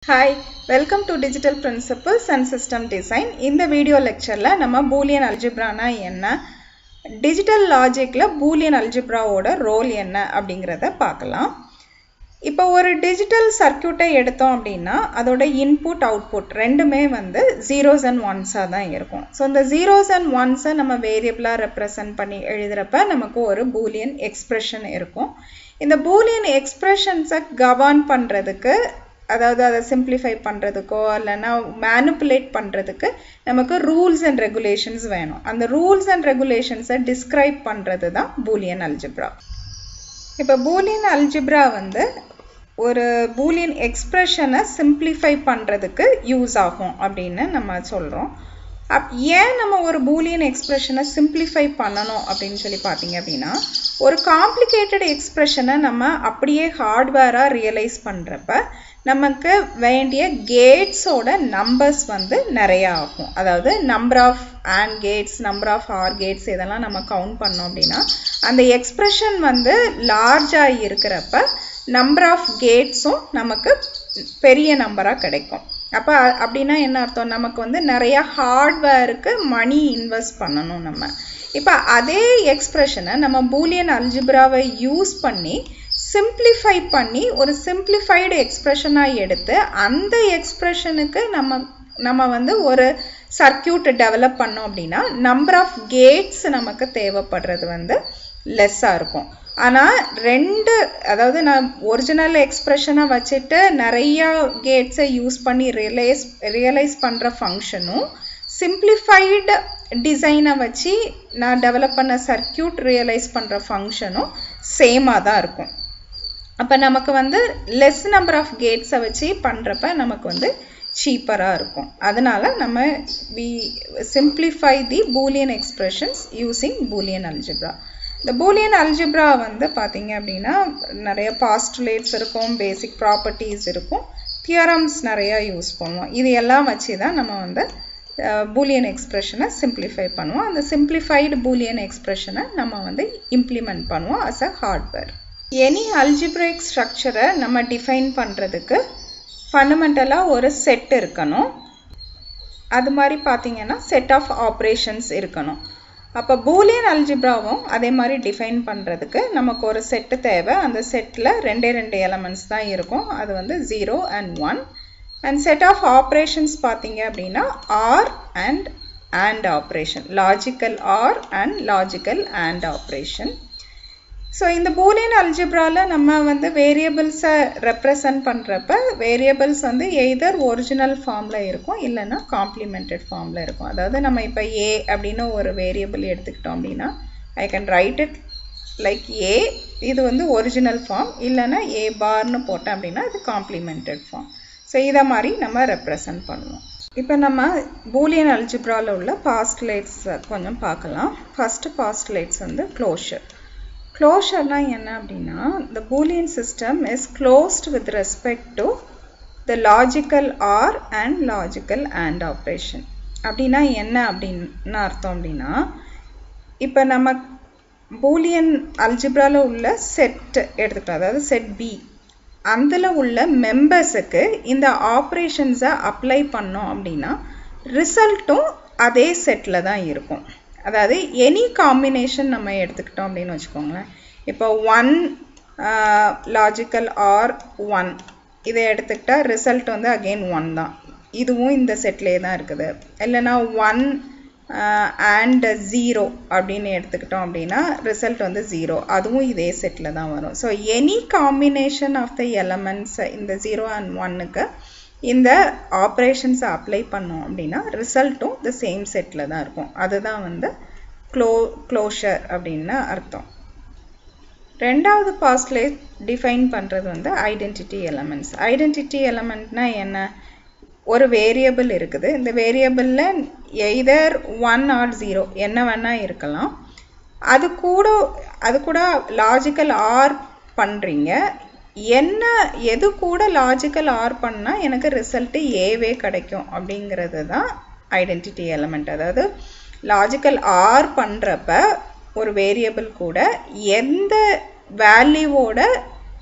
Hi welcome to digital principles and system design இந்த video லெக்சரில் நம்ம பூலியன் அல்ஜிப்ரானா என்ன டிஜிட்டல் லாஜிக்கில் பூலியன் அல்ஜிப்ராவோட ரோல் என்ன அப்படிங்கிறத பார்க்கலாம் இப்போ ஒரு டிஜிட்டல் சர்க்கியூட்டை எடுத்தோம் அப்படின்னா அதோட இன்புட் அவுட்புட் ரெண்டுமே வந்து ஜீரோஸ் அண்ட் ஒன்ஸாக தான் இருக்கும் ஸோ இந்த ஜீரோஸ் அண்ட் ஒன்ஸை நம்ம வேரியபிளாக ரெப்ரசன்ட் பண்ணி எழுதுகிறப்ப நமக்கு ஒரு பூலியன் எக்ஸ்ப்ரெஷன் இருக்கும் இந்த பூலியன் எக்ஸ்ப்ரெஷன்ஸை கவர்ன் பண்ணுறதுக்கு அதாவது அதை சிம்பிளிஃபை பண்ணுறதுக்கோ இல்லைன்னா மேனுப்புலேட் பண்ணுறதுக்கு நமக்கு ரூல்ஸ் அண்ட் ரெகுலேஷன்ஸ் வேணும் அந்த ரூல்ஸ் அண்ட் ரெகுலேஷன்ஸை டிஸ்கிரைப் பண்ணுறது தான் பூலியன் அல்ஜிப்ரா இப்போ பூலியன் அல்ஜிப்ரா வந்து ஒரு பூலியன் எக்ஸ்ப்ரெஷனை சிம்பிளிஃபை பண்ணுறதுக்கு யூஸ் ஆகும் அப்படின்னு நம்ம சொல்கிறோம் அப் ஏன் நம்ம ஒரு பூலியன் எக்ஸ்ப்ரெஷனை சிம்பிளிஃபை பண்ணணும் அப்படின்னு சொல்லி பார்த்தீங்க அப்படின்னா ஒரு காம்ப்ளிகேட்டட் எக்ஸ்ப்ரெஷனை நம்ம அப்படியே ஹார்ட்வேராக ரியலைஸ் பண்ணுறப்ப நமக்கு வேண்டிய கேட்ஸோட நம்பர்ஸ் வந்து நிறையா ஆகும் அதாவது number of and gates number of or gates இதெல்லாம் நம்ம கவுண்ட் பண்ணோம் அப்படின்னா அந்த எக்ஸ்ப்ரெஷன் வந்து லார்ஜாக இருக்கிறப்ப நம்பர் ஆஃப் கேட்ஸும் நமக்கு பெரிய நம்பராக கிடைக்கும் அப்போ அப்படின்னா என்ன அர்த்தம் நமக்கு வந்து நிறையா ஹார்ட்வேருக்கு மணி இன்வெஸ்ட் பண்ணணும் நம்ம இப்போ அதே எக்ஸ்ப்ரெஷனை நம்ம பூலியன் அல்ஜிப்ராவை யூஸ் பண்ணி சிம்பிளிஃபை பண்ணி ஒரு சிம்பிளிஃபைடு எக்ஸ்ப்ரெஷனாக எடுத்து அந்த எக்ஸ்ப்ரெஷனுக்கு நம்ம நம்ம வந்து ஒரு சர்க்கியூட் டெவலப் பண்ணோம் அப்படின்னா நம்பர் ஆஃப் கேட்ஸ் நமக்கு தேவைப்படுறது வந்து லெஸ்ஸாக இருக்கும் ஆனால் ரெண்டு அதாவது நான் ஒரிஜினல் எக்ஸ்ப்ரெஷனை வச்சுட்டு நிறையா கேட்ஸை யூஸ் பண்ணி ரியலைஸ் ரியலைஸ் பண்ணுற ஃபங்க்ஷனும் சிம்பிளிஃபைடு டிசைனை வச்சு நான் டெவலப் பண்ண சர்க்கியூட் ரியலைஸ் பண்ணுற ஃபங்க்ஷனும் சேமாக தான் இருக்கும் அப்போ நமக்கு வந்து லெஸ் நம்பர் ஆஃப் கேட்ஸை வச்சு பண்ணுறப்ப நமக்கு வந்து சீப்பராக இருக்கும் அதனால நம்ம we simplify the Boolean expressions using Boolean algebra இந்த பூலியன் அல்ஜிப்ரா வந்து பார்த்தீங்க அப்படின்னா நிறைய பாஸ்டுலேட்ஸ் இருக்கும் பேசிக் ப்ராப்பர்ட்டிஸ் இருக்கும் தியரம்ஸ் நிறையா யூஸ் பண்ணுவோம் இது எல்லாம் வச்சு தான் நம்ம வந்து பூலியன் எக்ஸ்ப்ரெஷனை சிம்பிளிஃபை பண்ணுவோம் அந்த சிம்பிளிஃபைடு பூலியன் எக்ஸ்ப்ரெஷனை நம்ம வந்து இம்ப்ளிமெண்ட் பண்ணுவோம் as a hardware any algebraic ஸ்ட்ரக்சரை நம்ம டிஃபைன் பண்ணுறதுக்கு ஃபண்டமெண்டலாக ஒரு செட் இருக்கணும் அது மாதிரி பார்த்தீங்கன்னா செட் ஆஃப் ஆப்ரேஷன்ஸ் இருக்கணும் அப்போ பூலியன் அல்ஜிப்ராவும் அதே மாதிரி டிஃபைன் பண்ணுறதுக்கு நமக்கு ஒரு செட்டு தேவை அந்த செட்டில் ரெண்டே ரெண்டு எலமெண்ட்ஸ் தான் இருக்கும் அது வந்து zero and one and set of operations பார்த்தீங்க அப்படின்னா or and and operation logical or and logical and operation so இந்த பூலியன் அல்ஜிப்ராவில் நம்ம வந்து வேரியபிள்ஸை ரெப்ரசன்ட் பண்ணுறப்ப வேரியபிள்ஸ் வந்து எய்தர் ஒரிஜினல் ஃபார்மில் இருக்கும் இல்லைன்னா காம்ப்ளிமெண்டட் ஃபார்மில் இருக்கும் அதாவது நம்ம இப்போ ஏ அப்படின்னு ஒரு வேரியபிள் எடுத்துக்கிட்டோம் அப்படின்னா I can write it like A இது வந்து ஒரிஜினல் ஃபார்ம் இல்லைன்னா ஏ பார்னு போட்டேன் அப்படின்னா இது காம்ப்ளிமெண்டட் ஃபார்ம் ஸோ இதை மாதிரி நம்ம ரெப்ரசன்ட் பண்ணுவோம் இப்போ நம்ம பூலியன் அல்ஜிப்ராவில் உள்ள பாஸ்ட்லேட்ஸ் கொஞ்சம் பார்க்கலாம் ஃபஸ்ட்டு பாஸ்ட்லேட்ஸ் வந்து க்ளோஷர் க்ளோஷர்னா என்ன அப்படின்னா the boolean system is closed with respect to the logical or and logical and operation அப்படின்னா என்ன அப்படின்னு அர்த்தம் அப்படின்னா இப்போ நம்ம பூலியன் அல்ஜிப்ராவில் உள்ள செட் எடுத்துக்கிட்டோம் அதாவது செட் பி அதில் உள்ள மெம்பர்ஸுக்கு இந்த ஆப்ரேஷன்ஸை அப்ளை பண்ணோம் அப்படின்னா ரிசல்ட்டும் அதே செட்டில் தான் இருக்கும் அதாவது எனி காம்பினேஷன் நம்ம எடுத்துக்கிட்டோம் அப்படின்னு வச்சுக்கோங்களேன் இப்போ ஒன் லாஜிக்கல் ஆர் ஒன் இதை எடுத்துக்கிட்டால் ரிசல்ட் வந்து அகெயின் ஒன் தான் இதுவும் இந்த செட்லேயே தான் இருக்குது இல்லைன்னா ஒன் அண்ட் ஜீரோ அப்படின்னு எடுத்துக்கிட்டோம் அப்படின்னா ரிசல்ட் வந்து ஜீரோ அதுவும் இதே செட்டில் தான் வரும் so any combination of the elements இந்த ஜீரோ அண்ட் ஒன்னுக்கு இந்த ஆப்ரேஷன்ஸை அப்ளை பண்ணோம் அப்படின்னா ரிசல்ட்டும் இந்த சேம் செட்டில் தான் இருக்கும் அதுதான் வந்து க்ளோ க்ளோஷர் அப்படின்னு அர்த்தம் ரெண்டாவது பாஸ்ட்லேட் டிஃபைன் பண்ணுறது வந்து ஐடென்டிட்டி எலமெண்ட்ஸ் ஐடென்டிட்டி எலமெண்ட்னா என்ன ஒரு வேரியபிள் இருக்குது இந்த வேரியபிளில் எய்தர் ஒன் ஆர் ஜீரோ என்ன வேணால் இருக்கலாம் அது கூட அது கூட லாஜிக்கல் ஆர் பண்ணுறீங்க என்ன எது கூட லாஜிக்கல் ஆர் பண்ணால் எனக்கு ரிசல்ட்டு ஏவே கிடைக்கும் அப்படிங்கிறது தான் ஐடென்டிட்டி எலமெண்ட் அதாவது லாஜிக்கல் ஆர் பண்ணுறப்ப ஒரு வேரியபிள் கூட எந்த வேல்யூவோட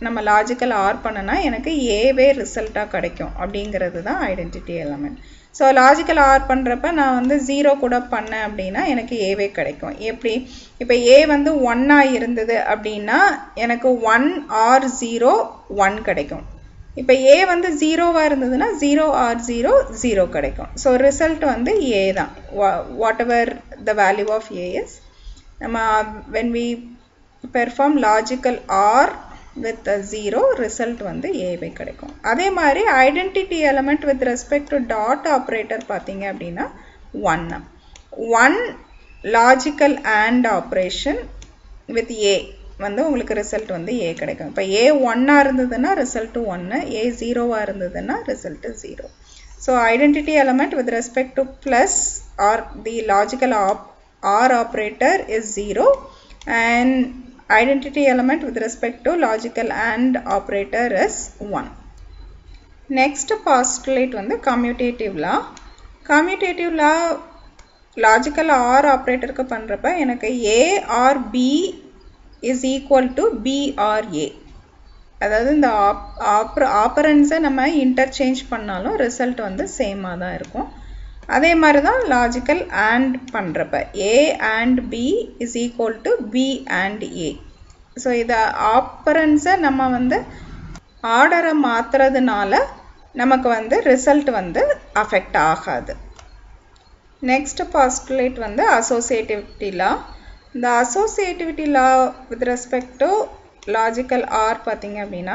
நம்ம லாஜிக்கல் ஆர் பண்ணனா எனக்கு ஏவே ரிசல்ட்டாக கிடைக்கும் அப்படிங்கிறது தான் identity element so logical or பண்ணுறப்ப நான் வந்து ஜீரோ கூட பண்ணேன் அப்படின்னா எனக்கு ஏவே கிடைக்கும் எப்படி இப்போ ஏ வந்து ஒன்னாக இருந்தது அப்படின்னா எனக்கு ஒன் ஆர் ஜீரோ ஒன் கிடைக்கும் இப்போ ஏ வந்து ஜீரோவாக இருந்ததுன்னா ஜீரோ ஆர் ஜீரோ ஜீரோ கிடைக்கும் ஸோ ரிசல்ட் வந்து ஏ தான் whatever the value of A is நம்ம when we perform logical or with zero result வந்து ஏவை கிடைக்கும் அதே மாதிரி identity element with respect to dot operator பார்த்தீங்க அப்படின்னா ஒன்று one logical and operation with A வந்து உங்களுக்கு ரிசல்ட் வந்து ஏ கிடைக்கும் இப்போ ஏ ஒன்னாக இருந்ததுன்னா ரிசல்ட்டு ஒன்று ஏ ஜீரோவாக இருந்ததுன்னா result zero so identity element with respect to plus or the logical op or operator is zero and identity element with respect to logical AND operator is 1. Next postulate வந்து commutative law. Commutative law logical OR operatorக்கு பண்றப்ப எனக்கு A or B is equal to B or A. அதாவது இந்த ஆப்பரன்ஸை நம்ம interchange பண்ணாலும் result வந்து சேமாக தான் இருக்கும் அதே மாதிரி தான் லாஜிக்கல் அண்ட் பண்ணுறப்ப A and B is equal to B and A so இதை ஆப்பரன்ஸை நம்ம வந்து ஆர்டரை மாற்றுறதுனால நமக்கு வந்து ரிசல்ட் வந்து அஃபெக்ட் ஆகாது நெக்ஸ்ட் பாஸ்டுலேட் வந்து அசோசியேட்டிவிட்டி லா இந்த associativity law with respect to logical or பார்த்தீங்க அப்படின்னா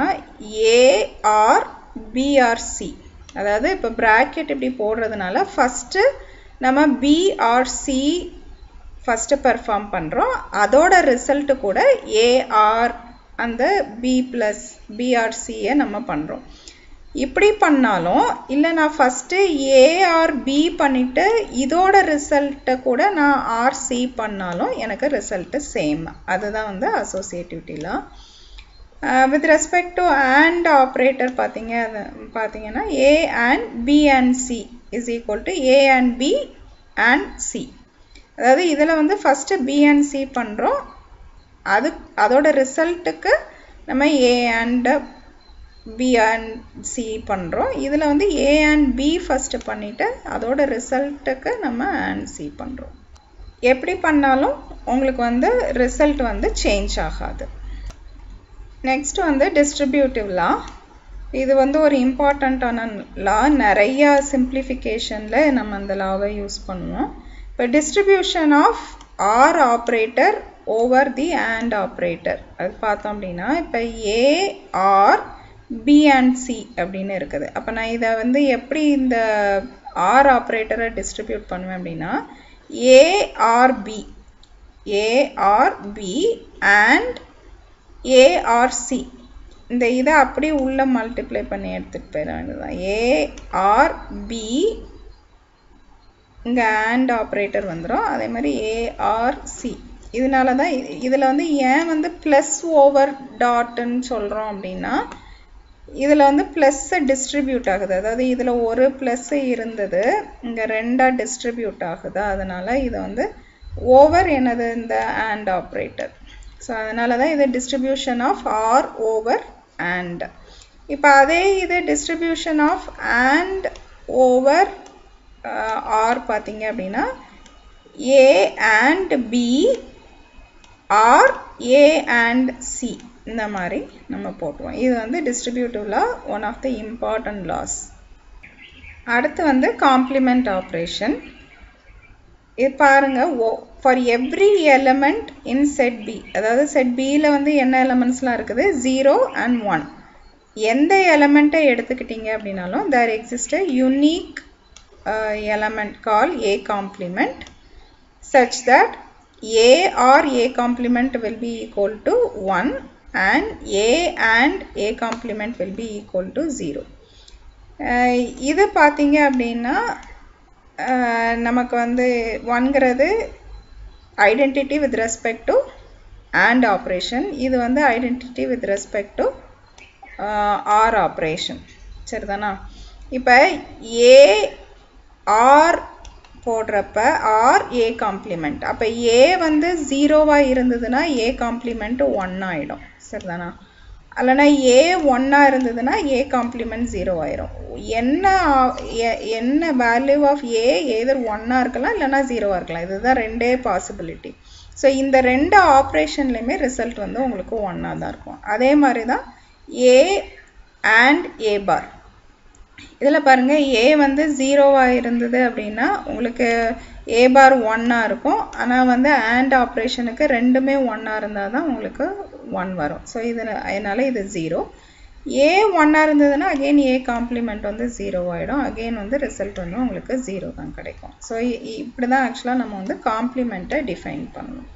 ஏஆர் பிஆர்சி அதாவது இப்போ ப்ராக்கெட் இப்படி போடுறதுனால ஃபஸ்ட்டு நம்ம பிஆர்சி ஃபஸ்ட்டு பெர்ஃபார்ம் பண்ணுறோம் அதோட ரிசல்ட்டு கூட ஏஆர் அந்த பி ப்ளஸ் பிஆர்சியை நம்ம பண்ணுறோம் இப்படி பண்ணாலும் இல்லை நான் ஃபஸ்ட்டு ஏஆர் பி பண்ணிவிட்டு இதோட ரிசல்ட்டை கூட நான் ஆர்சி பண்ணாலும் எனக்கு ரிசல்ட்டு சேம் அதுதான் வந்து அசோசியேட்டிவிட்டிலாம் with respect to and operator பார்த்தீங்க அது பார்த்தீங்கன்னா A and B and C is equal to A and B and C அதாவது இதில் வந்து ஃபஸ்ட்டு பி அண்ட் சி பண்ணுறோம் அது அதோட ரிசல்ட்டுக்கு நம்ம A and B and C பண்ணுறோம் இதில் வந்து ஏ அண்ட் பி ஃபஸ்ட்டு பண்ணிவிட்டு அதோட ரிசல்ட்டுக்கு நம்ம அண்ட் சி பண்ணுறோம் எப்படி பண்ணாலும் உங்களுக்கு வந்து ரிசல்ட் வந்து சேஞ்ச் ஆகாது நெக்ஸ்ட் வந்து டிஸ்ட்ரிபியூட்டிவ் லா இது வந்து ஒரு இம்பார்ட்டண்ட்டான லா நிறையா சிம்பிளிஃபிகேஷனில் நம்ம அந்த லாவை யூஸ் பண்ணுவோம் இப்போ distribution of or operator over the and operator அது பார்த்தோம் அப்படின்னா இப்போ ஏஆர் பி அண்ட் சி அப்படின்னு இருக்குது அப்போ நான் இதை வந்து எப்படி இந்த ஆர் ஆப்ரேட்டரை டிஸ்ட்ரிபியூட் பண்ணுவேன் அப்படின்னா ஏஆர்பி ஏஆர்பி அண்ட் ஏஆர்சி இந்த இதை அப்படியே உள்ள மல்டிப்ளை பண்ணி எடுத்துகிட்டு போயிட வேண்டியதுதான் ஏஆர்பி இங்கே ஆண்ட் ஆப்ரேட்டர் வந்துடும் அதே மாதிரி ஏஆர்சி இதனால தான் இதில் வந்து ஏன் வந்து ப்ளஸ் ஓவர் டாட்டுன்னு சொல்கிறோம் அப்படின்னா இதில் வந்து ப்ளஸ்ஸு டிஸ்ட்ரிபியூட் ஆகுது அதாவது இதில் ஒரு ப்ளஸ்ஸு இருந்தது இங்கே ரெண்டாக டிஸ்ட்ரிபியூட் ஆகுது அதனால் இதை வந்து ஓவர் என்னது இந்த ஆண்ட் ஆப்ரேட்டர் ஸோ அதனால தான் இது distribution of or over and இப்போ அதே இது distribution of and over or பார்த்தீங்க அப்படின்னா A and B or A and C இந்த மாதிரி நம்ம போட்டுவோம் இது வந்து distributive law one of the important laws அடுத்து வந்து காம்ப்ளிமெண்ட் ஆப்ரேஷன் இது பாருங்க for every element in set B அதாவது செட் பியில் வந்து என்ன எலமெண்ட்ஸ்லாம் இருக்குது ஜீரோ அண்ட் ஒன் எந்த எலமெண்ட்டை எடுத்துக்கிட்டீங்க அப்படின்னாலும் there exist unique element call A complement such that A or A complement will be equal to one and A and A complement will be equal to zero இது பார்த்தீங்க அப்படின்னா நமக்கு வந்து ஒன்கிறது identity with respect to and operation இது வந்து identity with respect to or operation சரிதானா இப்போ ஏ ஆர் போடுறப்ப ஆர் ஏ காம்ப்ளிமெண்ட் அப்போ ஏ வந்து ஜீரோவாக இருந்ததுன்னா ஏ காம்ப்ளிமெண்ட் ஒன் ஆகிடும் சரிதானா இல்லைனா ஏ ஒன்றா இருந்ததுன்னா ஏ காம்ப்ளிமெண்ட் ஜீரோ ஆயிரும் என்ன என்ன வேல்யூ ஆஃப் ஏ எதர் ஒன்றா இருக்கலாம் இல்லைனா ஜீரோவாக இருக்கலாம் இதுதான் ரெண்டே பாசிபிலிட்டி ஸோ இந்த ரெண்டு ஆப்ரேஷன்லேயுமே ரிசல்ட் வந்து உங்களுக்கு ஒன்றா தான் இருக்கும் அதே மாதிரி தான் ஏ அண்ட் ஏ பார் இதில் பாருங்கள் ஏ வந்து ஜீரோவாக இருந்தது அப்படின்னா உங்களுக்கு ஏ பார் ஒன்னாக இருக்கும் ஆனால் வந்து ஆண்ட் ஆப்ரேஷனுக்கு ரெண்டுமே ஒன்னாக இருந்தால் தான் உங்களுக்கு ஒன் வரும் ஸோ இதில் அதனால் இது ஜீரோ ஏ ஒன்னாக இருந்ததுன்னா அகெயின் ஏ காம்ப்ளிமெண்ட் வந்து ஜீரோ ஆகிடும் அகெயின் வந்து ரிசல்ட் வந்து உங்களுக்கு ஜீரோ தான் கிடைக்கும் ஸோ இப்படி தான் ஆக்சுவலாக நம்ம வந்து காம்ப்ளிமெண்ட்டை டிஃபைன் பண்ணணும்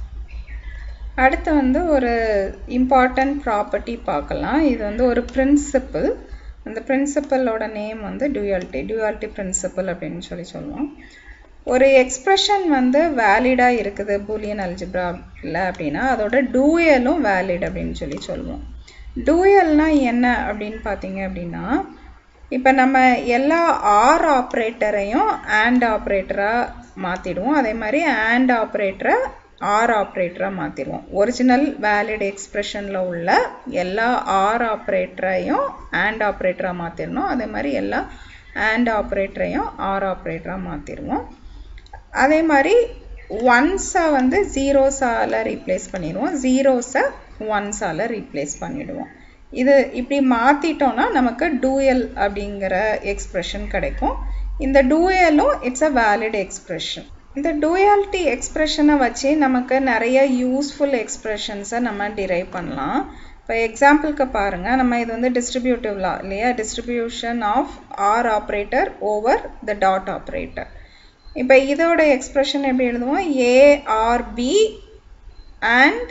அடுத்து வந்து ஒரு இம்பார்ட்டண்ட் ப்ராப்பர்ட்டி பார்க்கலாம் இது வந்து ஒரு பிரின்சிபிள் அந்த பிரின்சிபலோட நேம் வந்து டியூயாலிட்டி டியூயாலிட்டி பிரின்சிபல் அப்படின்னு சொல்லி சொல்லுவோம் ஒரு எக்ஸ்ப்ரெஷன் வந்து வேலிடாக இருக்குது பூலியன் அல்ஜிப்ராவில் அப்படின்னா அதோட டூயலும் வேலிட் அப்படின்னு சொல்லி சொல்லுவோம் டூயல்னா என்ன அப்படின்னு பார்த்தீங்க அப்படின்னா இப்போ நம்ம எல்லா ஆர் ஆப்ரேட்டரையும் ஆண்ட் ஆப்ரேட்டராக மாற்றிடுவோம் அதே மாதிரி ஆண்ட் ஆப்ரேட்டரை ஆர் ஆப்ரேட்டராக மாற்றிடுவோம் ஒரிஜினல் வேலிட் எக்ஸ்ப்ரெஷனில் உள்ள எல்லா ஆர் ஆப்ரேட்டரையும் ஆண்ட் ஆப்ரேட்டராக மாற்றிடணும் அதே மாதிரி எல்லா ஆண்ட் ஆப்ரேட்டரையும் ஆர் ஆப்ரேட்டராக மாற்றிடுவோம் அதே மாதிரி ஒன்ஸை வந்து ஜீரோஸால் ரீப்ளேஸ் பண்ணிடுவோம் ஜீரோஸை ஒன்ஸால் ரீப்ளேஸ் பண்ணிவிடுவோம் இது இப்படி மாற்றிட்டோன்னா நமக்கு டூயல் அப்படிங்கிற எக்ஸ்ப்ரெஷன் கிடைக்கும் இந்த டூயலும் இட்ஸ் அ வேலிட் எக்ஸ்ப்ரெஷன் இந்த டூயாலிட்டி எக்ஸ்ப்ரெஷனை வச்சு நமக்கு நிறைய யூஸ்ஃபுல் எக்ஸ்ப்ரெஷன்ஸை நம்ம டிரைவ் பண்ணலாம் இப்போ எக்ஸாம்பிளுக்கு பாருங்கள் நம்ம இது வந்து டிஸ்ட்ரிபியூட்டிவ் லா இல்லையா distribution of or operator over the dot operator இப்போ இதோட எக்ஸ்ப்ரெஷன் எப்படி எழுதுவோம் ஏஆர்பி அண்ட்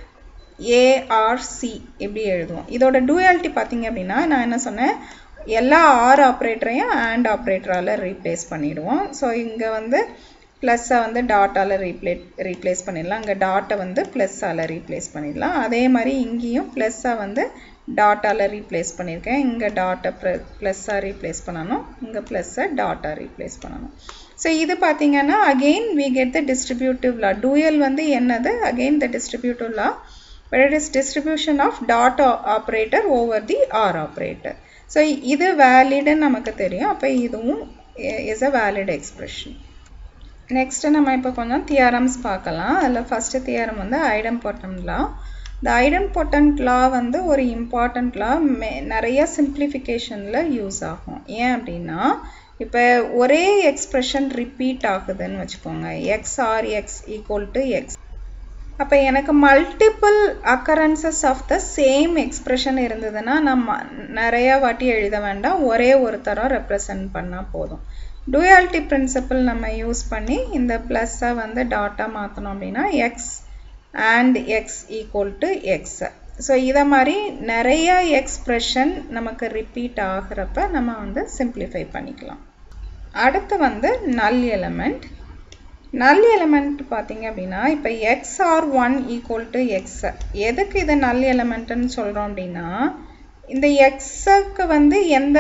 ஏஆர்சி இப்படி எழுதுவோம் இதோட டூயாலிட்டி பார்த்தீங்க அப்படின்னா நான் என்ன சொன்னேன் எல்லா ஆர் ஆப்ரேட்டரையும் ஆண்ட் ஆப்ரேட்டரால் ரீப்ளேஸ் பண்ணிவிடுவோம் ஸோ இங்கே வந்து ப்ளஸ்ஸை வந்து டாட்டால் ரீப்ளே ரீப்ளேஸ் பண்ணிடலாம் இங்கே டாட்டை வந்து ப்ளஸ்ஸால் ரீப்ளேஸ் பண்ணிடலாம் அதே மாதிரி இங்கேயும் ப்ளஸ்ஸை வந்து டாட்டால் ரீப்ளேஸ் பண்ணியிருக்கேன் இங்கே டாட்டை ப்ள ப்ளஸ்ஸாக ரீப்ளேஸ் பண்ணணும் இங்கே ப்ளஸ்ஸை டாட்டாக ரீப்ளேஸ் பண்ணணும் ஸோ இது பார்த்தீங்கன்னா again we get the distributive law dual வந்து என்னது again the distributive law but it is distribution of dot operator over the R operator. So இது வேலிடுன்னு நமக்கு தெரியும் அப்போ இதுவும் is a valid expression next நம்ம இப்போ கொஞ்சம் தியரம்ஸ் பார்க்கலாம் அதில் ஃபஸ்ட்டு தியரம் வந்து ஐடம் பொட்டன்ட் லா இந்த ஐடன் பொட்டன்ட் லா வந்து ஒரு இம்பார்ட்டண்ட் லா மே நிறைய சிம்பிளிஃபிகேஷனில் யூஸ் ஆகும் ஏன் அப்படின்னா இப்போ ஒரே எக்ஸ்ப்ரெஷன் ரிப்பீட் ஆகுதுன்னு வச்சுக்கோங்க x or x equal to x அப்போ எனக்கு multiple occurrences of the same expression இருந்ததுன்னா நம்ம நிறையா வாட்டி எழுத வேண்டாம் ஒரே ஒரு தரம் ரெப்ரசன்ட் பண்ணால் போதும் டூயாலிட்டி பிரின்சிபிள் நம்ம யூஸ் பண்ணி இந்த ப்ளஸ்ஸை வந்து டாட்டா மாற்றணும் அப்படின்னா x and x equal to x so இதை மாதிரி நிறைய எக்ஸ்ப்ரெஷன் நமக்கு ரிப்பீட் ஆகிறப்ப நம்ம வந்து சிம்பிளிஃபை பண்ணிக்கலாம் அடுத்து வந்து நல் எலமெண்ட் நல் எலமெண்ட் பார்த்தீங்க அப்படின்னா இப்போ x or one equal to x எதுக்கு இது நல் எலமெண்ட்டுன்னு சொல்கிறோம் அப்படின்னா இந்த எக்ஸுக்கு வந்து எந்த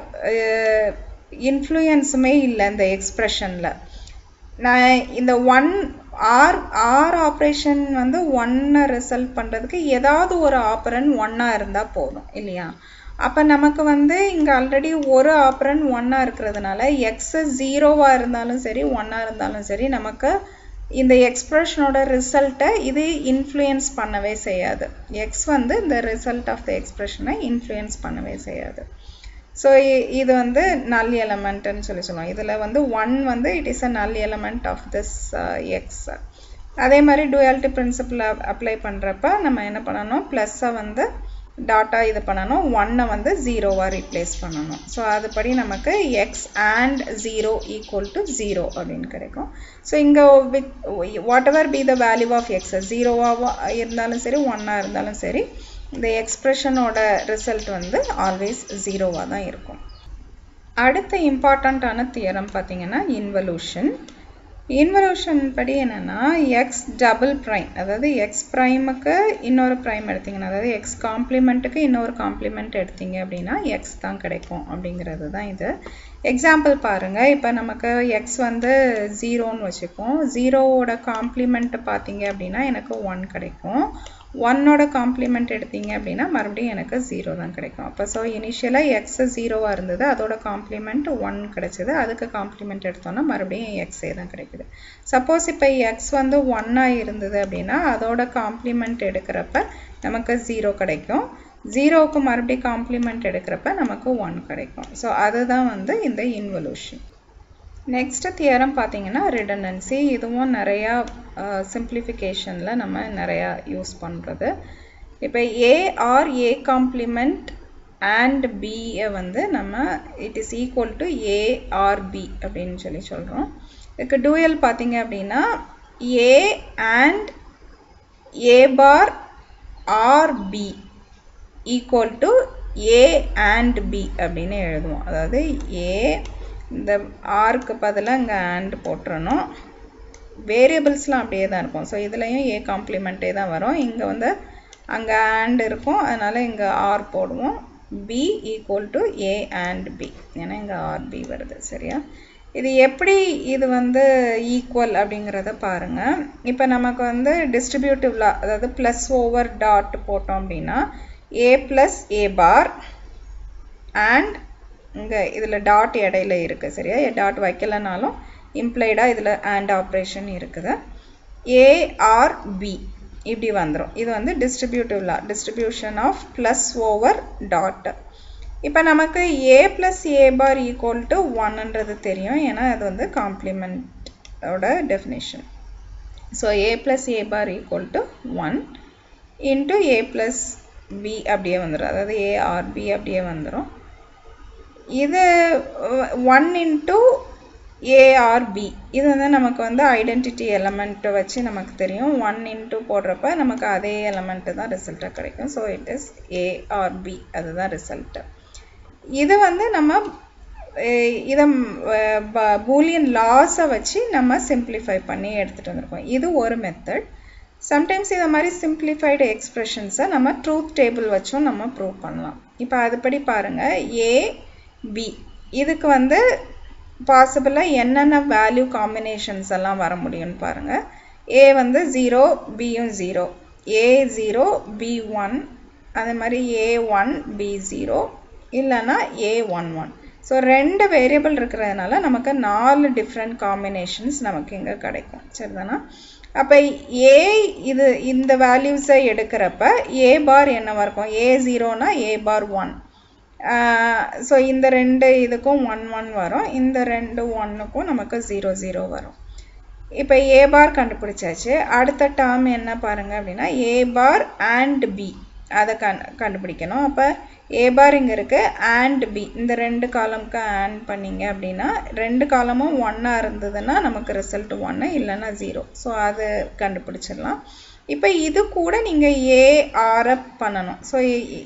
இன்ஃப்ளூயன்ஸுமே இல்லை இந்த எக்ஸ்ப்ரெஷனில் நான் இந்த ஒன் ஆர் ஆர் ஆப்ரேஷன் வந்து ஒன்னை ரிசல்ட் பண்ணுறதுக்கு ஏதாவது ஒரு ஆப்பரன் ஒன்னாக இருந்தால் போதும் இல்லையா அப்போ நமக்கு வந்து இங்கே ஆல்ரெடி ஒரு ஆப்ரன் ஒன்னாக இருக்கிறதுனால எக்ஸு ஜீரோவாக இருந்தாலும் சரி ஒன்னாக இருந்தாலும் சரி நமக்கு இந்த எக்ஸ்ப்ரெஷனோட ரிசல்ட்டை இது இன்ஃப்ளூயன்ஸ் பண்ணவே செய்யாது எக்ஸ் வந்து இந்த ரிசல்ட் ஆஃப் த எக்ஸ்ப்ரெஷனை இன்ஃப்ளூயன்ஸ் பண்ணவே செய்யாது ஸோ இது வந்து நல் எலமெண்ட்டுன்னு சொல்லி சொல்லுவோம் இதில் வந்து ஒன் வந்து it is a null element of this X அதே மாதிரி டுயாலிட்டி பிரின்சிபிள் அப்ளை பண்ணுறப்ப நம்ம என்ன பண்ணணும் ப்ளஸ்ஸை வந்து டாட்டா இது பண்ணணும் ஒன்னை வந்து ஜீரோவாக ரீப்ளேஸ் பண்ணணும் ஸோ அதுபடி நமக்கு x and zero equal to zero அப்படின்னு கிடைக்கும் ஸோ இங்கே with whatever be the value of x ஜீரோவாக இருந்தாலும் சரி ஒன்னாக இருந்தாலும் சரி இந்த எக்ஸ்ப்ரெஷனோட ரிசல்ட் வந்து ஆல்வேஸ் ஜீரோவாக தான் இருக்கும் அடுத்த இம்பார்ட்டண்ட்டான தியரம் பார்த்தீங்கன்னா இன்வல்யூஷன் இன்வல்யூஷன் படி என்னென்னா எக்ஸ் டபுள் ப்ரைம் அதாவது எக்ஸ் ப்ரைமுக்கு இன்னொரு ப்ரைம் எடுத்திங்கன்னா அதாவது எக்ஸ் காம்ப்ளிமெண்ட்டுக்கு இன்னொரு காம்ப்ளிமெண்ட் எடுத்தீங்க அப்படின்னா எக்ஸ் தான் கிடைக்கும் அப்படிங்கிறது தான் இது எக்ஸாம்பிள் பாருங்கள் இப்போ நமக்கு எக்ஸ் வந்து ஜீரோன்னு வச்சுப்போம் ஜீரோவோட காம்ப்ளிமெண்ட் பார்த்தீங்க அப்படின்னா எனக்கு ஒன் கிடைக்கும் ஒன்னோட காம்ப்ளிமெண்ட் எடுத்தீங்க அப்படின்னா மறுபடியும் எனக்கு ஜீரோ தான் கிடைக்கும் அப்போ ஸோ இனிஷியலாக எக்ஸ் ஜீரோவாக இருந்தது அதோட காம்ப்ளிமெண்ட் ஒன் கிடைச்சது அதுக்கு காம்ப்ளிமெண்ட் எடுத்தோன்னா மறுபடியும் எக்ஸே தான் கிடைக்குது சப்போஸ் இப்போ எக்ஸ் வந்து ஒன்னாக இருந்தது அப்படின்னா அதோட காம்ப்ளிமெண்ட் எடுக்கிறப்ப நமக்கு ஜீரோ கிடைக்கும் ஜீரோவுக்கு மறுபடியும் காம்ப்ளிமெண்ட் எடுக்கிறப்ப நமக்கு ஒன் கிடைக்கும் ஸோ அதுதான் வந்து இந்த இன்வல்யூஷன் நெக்ஸ்ட் தியரம் பார்த்தீங்கன்னா ரிடண்டன்சி இதுவும் நிறையா சிம்பிளிஃபிகேஷனில் நம்ம நிறையா யூஸ் பண்ணுறது இப்போ A or A complement and பியை வந்து நம்ம it is equal to A or B அப்படின்னு சொல்லி சொல்கிறோம் இதுக்கு டூயல் பார்த்தீங்க அப்படின்னா A and A bar or B equal to A and B அப்படின்னு எழுதுவோம் அதாவது ஏ இந்த ஆருக்கு பதிலாக இங்கே ஆண்ட் போட்டுறணும் வேரியபிள்ஸ்லாம் அப்படியே தான் இருக்கும் ஸோ இதுலேயும் ஏ காம்ப்ளிமெண்ட்டே தான் வரும் இங்கே வந்து அங்கே ஆண்ட் இருக்கும் அதனால் இங்கே ஆர் போடுவோம் B equal to A and B ஏன்னா இங்கே ஆர் பி வருது சரியா இது எப்படி இது வந்து ஈக்குவல் அப்படிங்கிறத பாருங்கள் இப்போ நமக்கு வந்து டிஸ்ட்ரிபியூட்டிவ்ல அதாவது ப்ளஸ் ஓவர் டாட் போட்டோம் அப்படின்னா ஏ ப்ளஸ் ஏ பார் அண்ட் இங்கே இதில் டாட் இடையில இருக்குது சரியா டாட் வைக்கலைனாலும் இம்ப்ளைடாக இதில் அண்ட் ஆப்ரேஷன் இருக்குது ஏஆர் பி இப்படி வந்துடும் இது வந்து distributive law distribution of plus over dot இப்போ நமக்கு A plus A bar equal to ஒன்ன்றது தெரியும் ஏன்னா அது வந்து காம்ப்ளிமெண்ட்டோட definition so A plus A bar equal to one into A plus B அப்படியே வந்துடும் அதாவது ஏஆர்பி அப்படியே வந்துடும் இது ஒன் இன்ட்டு ஏஆர்பி இது வந்து நமக்கு வந்து ஐடென்டிட்டி எலமெண்ட்டை வச்சு நமக்கு தெரியும் ஒன் இன்ட்டு போடுறப்ப நமக்கு அதே எலமெண்ட்டு தான் ரிசல்ட்டாக கிடைக்கும் ஸோ இட் இஸ் ஏஆர்பி அதுதான் ரிசல்ட்டு இது வந்து நம்ம இதை பூலியன் லாஸை வச்சு நம்ம சிம்பிளிஃபை பண்ணி எடுத்துகிட்டு வந்திருக்கோம் இது ஒரு மெத்தட் சம்டைம்ஸ் இதை மாதிரி சிம்பிளிஃபைடு எக்ஸ்ப்ரெஷன்ஸை நம்ம ட்ரூத் டேபிள் வச்சும் நம்ம ப்ரூவ் பண்ணலாம் இப்போ அதுபடி பாருங்கள் ஏ பி இதுக்கு வந்து பாசிபிளாக என்னென்ன வேல்யூ காம்பினேஷன்ஸ் எல்லாம் வர முடியும்னு பாருங்கள் ஏ வந்து ஜீரோ பியும் zero A zero B one அதே மாதிரி ஏ ஒன் பி ஜீரோ இல்லைன்னா ஏ ஒன் ஒன் ஸோ ரெண்டு வேரியபிள் இருக்கிறதுனால நமக்கு நாலு டிஃப்ரெண்ட் காம்பினேஷன்ஸ் நமக்கு இங்கே கிடைக்கும் சரிதானா அப்போ ஏ இது இந்த வேல்யூஸை எடுக்கிறப்ப ஏ பார் என்னவா இருக்கும் ஏ ஜீரோனா ஏ பார் ஒன் ஸோ இந்த ரெண்டு இதுக்கும் ஒன் ஒன் வரும் இந்த ரெண்டு ஒன்னுக்கும் நமக்கு ஜீரோ ஜீரோ வரும் இப்போ ஏ பார் கண்டுபிடிச்சாச்சு அடுத்த டேர்ம் என்ன பாருங்க அப்படின்னா ஏ பார் அண்ட் பி அதை கண் கண்டுபிடிக்கணும் அப்போ ஏ பார் இங்கே இருக்குது அண்ட் பி இந்த ரெண்டு காலமுக்கு ஆண்ட் பண்ணிங்க அப்படின்னா ரெண்டு காலமும் ஒன்னாக இருந்ததுன்னா நமக்கு ரிசல்ட் ஒன்று இல்லைன்னா ஜீரோ ஸோ அது கண்டுபிடிச்சிடலாம் இப்போ இது கூட நீங்கள் ஏஆரை பண்ணணும் ஸோ